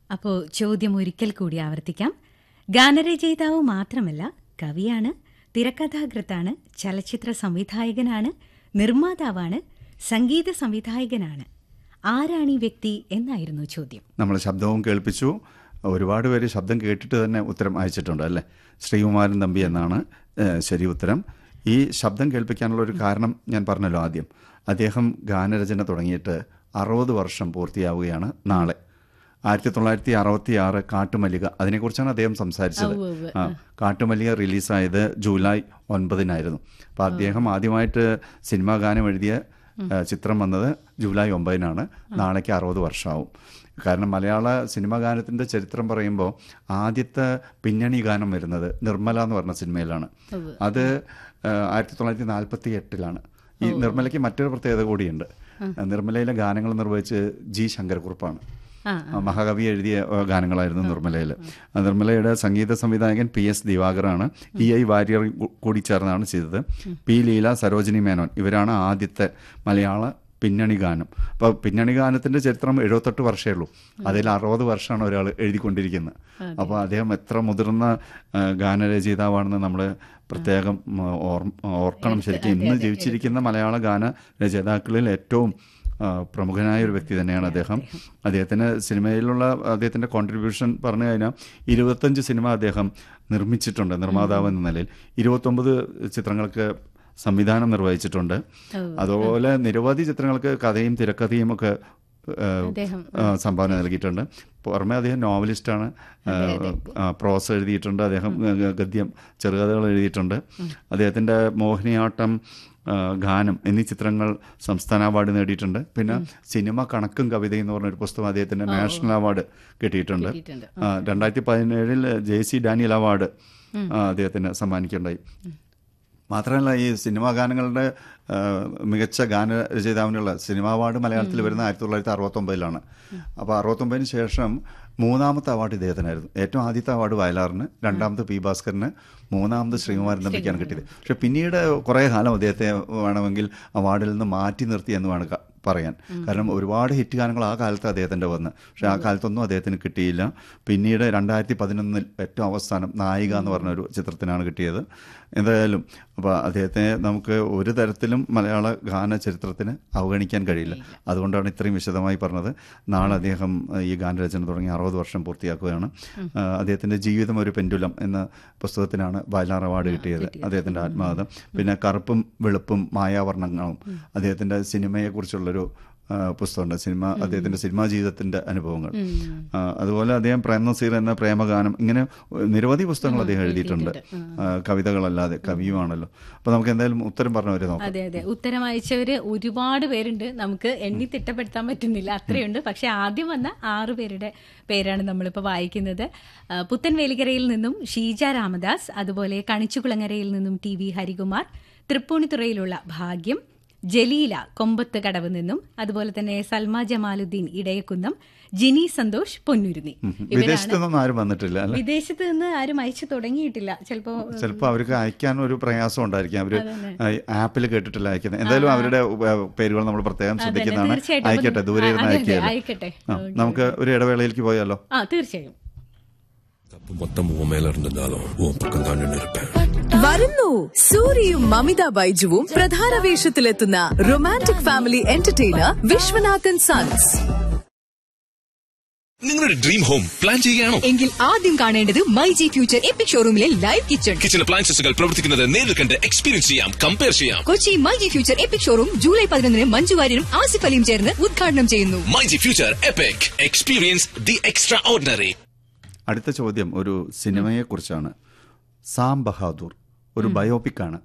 അപ്പോൾ ചോദ്യം ഒരിക്കൽ കൂടി ആവർത്തിക്കാം ഗാനരചയിതാവ് മാത്രമല്ല കവിയാണ് തിരക്കഥാകൃത്താണ് ചലച്ചിത്ര സംവിധായകനാണ് നിർമ്മാതാവാണ് സംഗീത സംവിധായകനാണ് ആരാണ് ഈ വ്യക്തി എന്നായിരുന്നു ചോദ്യം നമ്മൾ ശബ്ദവും കേൾപ്പിച്ചു ഒരുപാട് പേര് ശബ്ദം കേട്ടിട്ട് തന്നെ ഉത്തരം അയച്ചിട്ടുണ്ട് അല്ലേ ശ്രീകുമാരൻ തമ്പി എന്നാണ് ഏഹ്, ശരി ഉത്തരം ഈ ശബ്ദം കേൾപ്പിക്കാനുള്ള ഒരു കാരണം ഞാൻ പറഞ്ഞല്ലോ ആദ്യം അദ്ദേഹം ഗാനരചന തുടങ്ങിയിട്ട് അറുപത് വർഷം പൂർത്തിയാവുകയാണ് നാളെ ആയിരത്തി തൊള്ളായിരത്തി അറുപത്തി ആറ് കാട്ടുമല്ലിക അതിനെക്കുറിച്ചാണ് അദ്ദേഹം സംസാരിച്ചത് ഉവ്വ് ഉവ്വ്. ആ കാട്ടുമല്ലിക റിലീസായത് ജൂലൈ ഒൻപതിനായിരുന്നു അപ്പോൾ അദ്ദേഹം ആദ്യമായിട്ട് സിനിമാ ഗാനം എഴുതിയ ആ, ചിത്രം വന്നത് ജൂലൈ ഒമ്പതിനാണ് നാളേക്ക് അറുപത് വർഷമാവും കാരണം മലയാള സിനിമാ ഗാനത്തിൻ്റെ ചരിത്രം പറയുമ്പോൾ ആദ്യത്തെ പിന്നണി ഗാനം വരുന്നത് നിർമ്മല എന്ന് പറഞ്ഞ സിനിമയിലാണ് അത് ആ, ആയിരത്തി തൊള്ളായിരത്തി നാൽപ്പത്തി എട്ടിലാണ് ഈ നിർമ്മലയ്ക്ക് മറ്റൊരു പ്രത്യേകത കൂടിയുണ്ട് നിർമ്മലയിലെ ഗാനങ്ങൾ നിർവഹിച്ച് ജി ശങ്കരക്കുറുപ്പാണ് ആ ആ, മഹാകവി എഴുതിയ ആ, ഗാനങ്ങളായിരുന്നു നിർമ്മലയിൽ ആ, നിർമ്മലയുടെ സംഗീത സംവിധായകൻ പി എസ് ദിവാകറാണ് ഇ ഐ വാര്യർ കൂ- കൂടി ചേർന്നാണ് ചെയ്തത് പി ലീല സരോജിനി മേനോൻ ഇവരാണ് ആദ്യത്തെ മലയാള പിന്നണി ഗാനം അപ്പോൾ പിന്നണി ഗാനത്തിൻ്റെ ചരിത്രം എഴുപത്തെട്ട് വർഷമേ ഉള്ളൂ അതിൽ അറുപത് വർഷമാണ് ഒരാൾ എഴുതിക്കൊണ്ടിരിക്കുന്നത് അപ്പോൾ അദ്ദേഹം എത്ര മുതിർന്ന ആ, ഗാനരചയിതാവാണെന്ന് നമ്മൾ പ്രത്യേകം ഉം, ഓർ- ഓർക്കണം ശരിക്കും ഇന്ന് ജീവിച്ചിരിക്കുന്ന മലയാള ഗാന രചയിതാക്കളിൽ ഏറ്റവും ആ, പ്രമുഖനായ ഒരു വ്യക്തി തന്നെയാണ് അദ്ദേഹം അദ്ദേഹത്തിന് സിനിമയിലുള്ള അദ്ദേഹത്തിൻ്റെ കോൺട്രിബ്യൂഷൻ പറഞ്ഞു കഴിഞ്ഞാൽ ഇരുപത്തഞ്ച് സിനിമ അദ്ദേഹം നിർമ്മിച്ചിട്ടുണ്ട് നിർമ്മാതാവ് എന്ന നിലയിൽ ഇരുപത്തൊമ്പത് ചിത്രങ്ങൾക്ക് സംവിധാനം നിർവഹിച്ചിട്ടുണ്ട് അതുപോലെ നിരവധി ചിത്രങ്ങൾക്ക് കഥയും തിരക്കഥയും ഒക്കെ ആ, അദ്ദേഹം ആ, സംഭാവന നൽകിയിട്ടുണ്ട് പുറമെ അദ്ദേഹം നോവലിസ്റ്റാണ് പ്രോസ് എഴുതിയിട്ടുണ്ട് അദ്ദേഹം ഗ- ഗദ്യം ചെറുകഥകൾ എഴുതിയിട്ടുണ്ട് അദ്ദേഹത്തിൻ്റെ മോഹിനിയാട്ടം ആ, ഗാനം എന്നീ ചിത്രങ്ങൾ സംസ്ഥാന അവാർഡ് നേടിയിട്ടുണ്ട് പിന്നെ സിനിമ കണക്കും കവിതയും എന്ന് പറഞ്ഞൊരു പുസ്തകം അദ്ദേഹത്തിന് നാഷണൽ അവാർഡ് കിട്ടിയിട്ടുണ്ട് കിട്ടിയിട്ടുണ്ട്. ആ, രണ്ടായിരത്തി പതിനേഴിൽ ജെ സി ഡാനിയൽ അവാർഡ് ആ, അദ്ദേഹത്തിന് സമ്മാനിക്കുകയുണ്ടായി മാത്രമല്ല ഈ സിനിമാ ഗാനങ്ങളുടെ ആ, മികച്ച ഗാനരചയിതാവിനുള്ള സിനിമാ അവാർഡ് മലയാളത്തിൽ വരുന്ന ആയിരത്തി തൊള്ളായിരത്തി അറുപത്തൊമ്പതിലാണ് അപ്പോൾ അറുപത്തൊമ്പതിന് ശേഷം മൂന്നാമത്തെ അവാർഡ് ഇദ്ദേഹത്തിനായിരുന്നു ഏറ്റവും ആദ്യത്തെ അവാർഡ് വയലാറിന് രണ്ടാമത് പി ഭാസ്കറിന് മൂന്നാമത് ശ്രീകുമാരൻ തമ്പിക്കാണ് കിട്ടിയത് പക്ഷെ പിന്നീട് കുറേ കാലം അദ്ദേഹത്തെ വേണമെങ്കിൽ അവാർഡിൽ നിന്ന് മാറ്റി നിർത്തി എന്ന് വേണം ക- പറയാൻ കാരണം ഒരുപാട് ഹിറ്റ് ഗാനങ്ങൾ ആ കാലത്ത് അദ്ദേഹത്തിൻ്റെ വന്ന് പക്ഷെ ആ കാലത്തൊന്നും അദ്ദേഹത്തിന് കിട്ടിയില്ല പിന്നീട് രണ്ടായിരത്തി പതിനൊന്നിൽ ഏറ്റവും അവസാനം നായിക എന്ന് പറഞ്ഞ ഒരു ചിത്രത്തിനാണ് കിട്ടിയത് എന്തായാലും അപ്പോൾ അദ്ദേഹത്തെ നമുക്ക് ഒരു തരത്തിലും മലയാള ഗാന ചരിത്രത്തിന് അവഗണിക്കാൻ കഴിയില്ല അതുകൊണ്ടാണ് ഇത്രയും വിശദമായി പറഞ്ഞത് നാളെ അദ്ദേഹം ഏഹ്, ഈ ഗാനരചന തുടങ്ങി അറുപത് വർഷം പൂർത്തിയാക്കുകയാണ് ഏഹ്, അദ്ദേഹത്തിൻ്റെ ജീവിതം ഒരു പെൻഡുലം എന്ന പുസ്തകത്തിനാണ് വയലാർ അവാർഡ് കിട്ടിയത് അദ്ദേഹത്തിൻ്റെ ആത്മകഥ പിന്നെ കറുപ്പും വെളുപ്പും മായാവർണ്ണങ്ങളും അദ്ദേഹത്തിൻ്റെ സിനിമയെക്കുറിച്ചുള്ളൊരു ആ, പുസ്തകമുണ്ട് സിനിമ അദ്ദേഹത്തിൻ്റെ സിനിമാ ജീവിതത്തിൻ്റെ അനുഭവങ്ങൾ ആ, അതുപോലെ അദ്ദേഹം പ്രേംനസീർ എന്ന പ്രേമഗാനം ഇങ്ങനെ നിരവധി പുസ്തകങ്ങൾ അദ്ദേഹം എഴുതിയിട്ടുണ്ട് ആ, കവിതകളല്ലാതെ കവിയുമാണല്ലോ അപ്പോൾ നമുക്ക് എന്തായാലും ഉത്തരം പറഞ്ഞവരെ നോക്കാം അതെ അതെ ഉത്തരം അയച്ചവര് ഒരുപാട് പേരുണ്ട് നമുക്ക് എണ്ണി തിട്ടപ്പെടുത്താൻ പറ്റുന്നില്ല അത്രയുണ്ട് പക്ഷെ ആദ്യം വന്ന ആറു പേരുടെ പേരാണ് നമ്മളിപ്പോൾ വായിക്കുന്നത് ആ, പുത്തൻവേലിക്കരയിൽ നിന്നും ഷീജ രാമദാസ് അതുപോലെ കണിച്ചുകുളങ്ങരയിൽ നിന്നും ടി വി ഹരികുമാർ തൃപ്പൂണിത്തുറയിലുള്ള ഭാഗ്യം ജലീല കൊമ്പത്ത് കടവ് നിന്നും അതുപോലെ തന്നെ സൽമ ജമാലുദ്ദീൻ ഇടയക്കുന്നം ജിനി സന്തോഷ് പൊന്നുരുന്നി വിദേശത്ത് നിന്നൊന്നും ആരും വന്നിട്ടില്ല അല്ലെ വിദേശത്ത് നിന്ന് ആരും അയച്ചു തുടങ്ങിയിട്ടില്ല ചിലപ്പോ ചിലപ്പോൾ അവർക്ക് അയക്കാൻ ഒരു പ്രയാസം ഉണ്ടായിരിക്കും അവർ ആപ്പിൽ കേട്ടിട്ടില്ല അയക്കുന്നത് എന്തായാലും അവരുടെ ഉപ- പേരുകൾ നമ്മൾ പ്രത്യേകം ശ്രദ്ധിക്കുന്നതാണ് തീർച്ചയായിട്ടും. അയക്കട്ടെ ദൂരെ ഇരുന്ന് അതെ, അതെ, അയക്കുകയല്ലേ അയക്കട്ടെ. ആ, നമുക്ക് ഒരു ഇടവേളയിലേക്ക് പോയാലോ ആ തീർച്ചയായും தப்பு மொத்தம் உன் மேல இருந்திருந்தாலும் உன் பக்கம் தான் நின்று இருப்பேன் വരുന്നു സൂര്യയും മമിത ബൈജുവും പ്രധാന വേഷത്തിലെത്തുന്ന romantic family entertainer Viswanathan sons നിങ്ങളുടെ ഡ്രീം ഹോം പ്ലാൻ ചെയ്യുകയാണോ എങ്കിൽ ആദ്യം കാണേണ്ടത് മൈ ജി ഫ്യൂച്ചർ എപ്പിക് ഷോറൂമിലെ ലൈവ് കിച്ചൺ കിച്ചൺ അപ്ലയൻസസുകൾ പ്രവർത്തിക്കുന്നത് നേരിൽ കണ്ട് എക്സ്പീരിയൻസ് ചെയ്യാം കമ്പയർ ചെയ്യാം Kochi my G future epic showroom July പതിനൊന്നിന് മഞ്ജു വാര്യരും ആസിഫ് അലിയും ചേർന്ന് ഉദ്ഘാടനം ചെയ്യുന്നു my G future epic experience the extraordinary അടുത്ത ചോദ്യം ഒരു സിനിമയെക്കുറിച്ചാണ് സാം ബഹാദൂർ ഒരു ബയോപിക് ആണ്